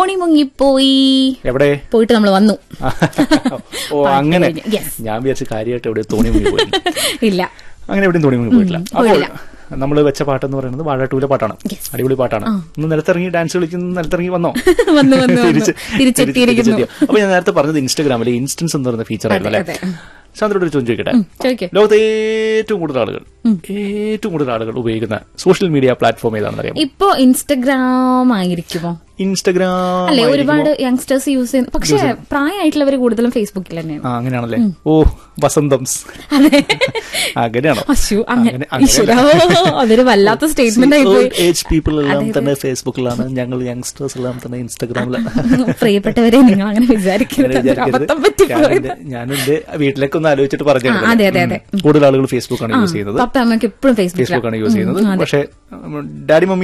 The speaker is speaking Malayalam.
തോണി മുങ്ങിപ്പോയി എവിടെ പോയിട്ട് നമ്മൾ വന്നു ഓ അങ്ങനെ കഴിഞ്ഞു. Yes. ഞാൻ വിചാരിച്ച കാര്യമായിട്ട് എവിടെ തോണി മുങ്ങി പോയി ഇല്ല അങ്ങനെ എവിടെയും തോണി മുങ്ങി പോയിട്ടില്ല ഉം, അപ്പോൾ പോയില്ല. നമ്മൾ വെച്ച പാട്ടെന്ന് പറയുന്നത് വാഴട്ടൂലെ പാട്ടാണ് Yes. അടിപൊളി പാട്ടാണ് ഒന്ന് നിലത്തിറങ്ങി ഡാൻസ് കളിക്കുന്ന നിലത്തിറങ്ങി വന്നോ വന്നു, വന്നു, വന്നു. തിരിച്ച് തിരിച്ചെത്തിയിരിക്കുന്നു. തിരിച്ചെത്തിയോ? അപ്പൊ ഞാൻ നേരത്തെ പറഞ്ഞത് ഇൻസ്റ്റാഗ്രാമിലെ ഇൻസ്റ്റൻസ് എന്ന് പറയുന്ന ഫീച്ചർ ആയിരുന്നു അതെ, അല്ലെ അതെ. ചന്ദ്രോട് ഒരു ചോദ്യം ചോദിക്കട്ടെ ചോദിക്കേ ലോകത്തെ ഏറ്റവും കൂടുതൽ ആളുകൾ ഏറ്റവും കൂടുതൽ ആളുകൾ ഉപയോഗിക്കുന്ന സോഷ്യൽ മീഡിയ പ്ലാറ്റ്ഫോം ഏതാണെന്ന് അറിയാമോ ഇപ്പൊ ഇൻസ്റ്റഗ്രാം ആയിരിക്കുമോ ഇൻസ്റ്റഗ്രാം അല്ലെ ഒരുപാട് യങ്സ്റ്റേഴ്സ് യൂസ് ചെയ്യുന്നു പക്ഷെ പ്രായമായിട്ടുള്ളവർ കൂടുതലും ഫേസ്ബുക്കിൽ തന്നെയാണ് ആ അങ്ങനെയാണല്ലേ ഓ വസന്തംസ് അതെ അങ്ങനെയാണോ അശ്ശു അങ്ങനെ അങ്ങനെ- ഈശ്വരാ, അതൊരു വല്ലാത്ത സ്റ്റേറ്റ്മെന്റ് ആയി പോയി ഏജ് പീപ്പിൾ എല്ലാം തന്നെ ഫേസ്ബുക്കിലാണ് ഞങ്ങൾ യങ്സ്റ്റേഴ്സ് എല്ലാം തന്നെ ഇൻസ്റ്റാഗ്രാമിലാണ് പ്രിയപ്പെട്ടവരെ നിങ്ങൾ അങ്ങനെ വിചാരിക്കരുത് അതൊരു അബദ്ധം പറ്റിപ്പോയത് ഞാൻ എന്റെ വീട്ടിലേക്ക് ഒന്ന് ആലോചിച്ചിട്ട് പറഞ്ഞു ആ, അതെ, അതെ, അതെ. കൂടുതൽ ആളുകൾ ഫേസ്ബുക്കാണ് യൂസ് ചെയ്യുന്നത് പപ്പ അമ്മയ്ക്ക് എപ്പോഴും ഫേസ്ബുക്കിലാണ് ഫേസ്ബുക്കാണ് യൂസ് ചെയ്യുന്നത് പക്ഷേ ഡാഡി മമ്മി